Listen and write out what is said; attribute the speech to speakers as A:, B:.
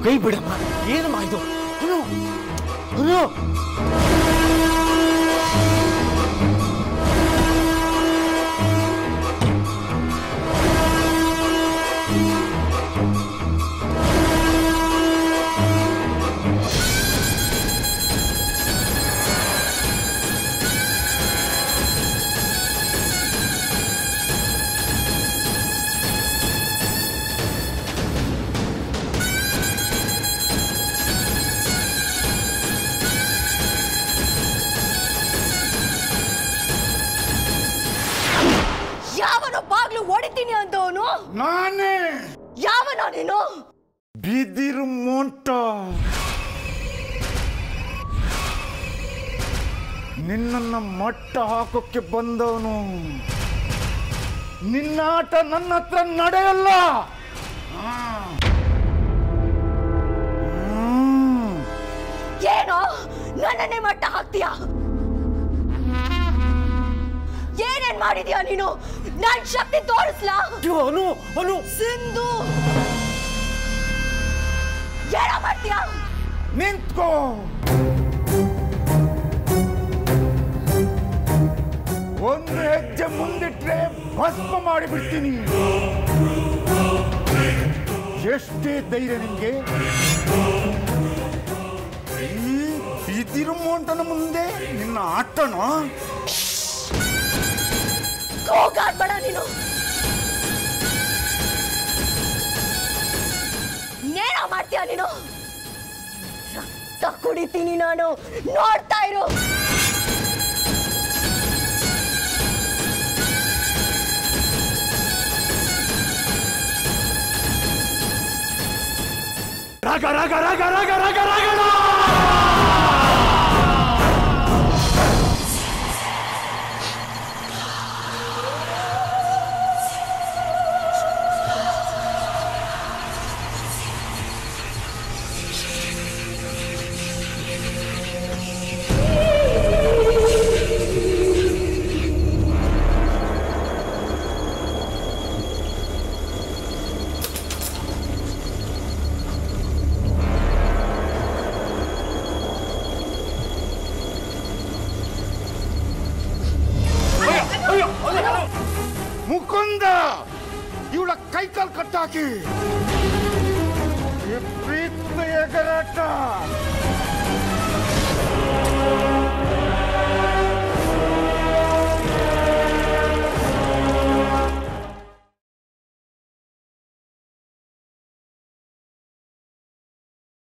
A: ಕೈ ಬಿಡಮ್ಮ ಏನಮ್ಮ ಇದು ಅನು ಅನು
B: ಯಾವನೋ ಬಾಗ್ಲು ಹೊಡಿತೀನಿ ಅಂದವನು
C: ನಾನೇ
B: ಯಾವನೋ ನೀನು
C: ಬಿದಿರು ಮೋಂಟ ನಿನ್ನನ್ನ ಮಟ್ಟ ಹಾಕೋಕ್ಕೆ ಬಂದವನು ನಿನ್ನ ಆಟ ನನ್ನ ಹತ್ರ ನಡೆಯಲ್ಲ ಆ. ಹ್ಮ್.
B: ಏನೋ ನನ್ನನ್ನೇ ಮಟ್ಟ ಹಾಕ್ತೀಯ ಏನೇನ್ ಮಾಡಿದ್ಯಾ ನೀನು ನನ್ ಶಕ್ತಿ ತೋರಿಸ್ಲಾ
A: ಅಯ್ಯೋ, ಅನು ಅನು
B: ಸಿಂಧು ಏನೋ ಮಾಡ್ತೀಯಾ
C: ನಿಂತ್ಕೋ ಒಂದು ಹೆಜ್ಜೆ ಮುಂದಿಟ್ರೆ ಭಸ್ಮ ಮಾಡಿಬಿಡ್ತೀನಿ ಎಷ್ಟೇ ಧೈರ್ಯ ನಿಂಗೆ ಈ ಬಿದಿರು ಮೋಂಟನ ಮುಂದೆ ನಿನ್ನ ಆಟನ
B: ಕೂಗಾಡ್ಬೇಡ ನೀನು ನೇರ ಮಾಡ್ತೀಯ ನೀನು ರಕ್ತ ಕುಡಿತೀನಿ ನಾನು ನೋಡ್ತಾ ಇರು
A: ರಾಗ ರಾಗ ರಾಗ ರಾಗ ರಾಗ ರಾಗಣ
C: ಮುಕುಂದ ಇವಳ ಕೈಕಾಲ್ ಕಟ್ಟಾಕಿ ವಿಪರೀತ ಎಗರಾಟ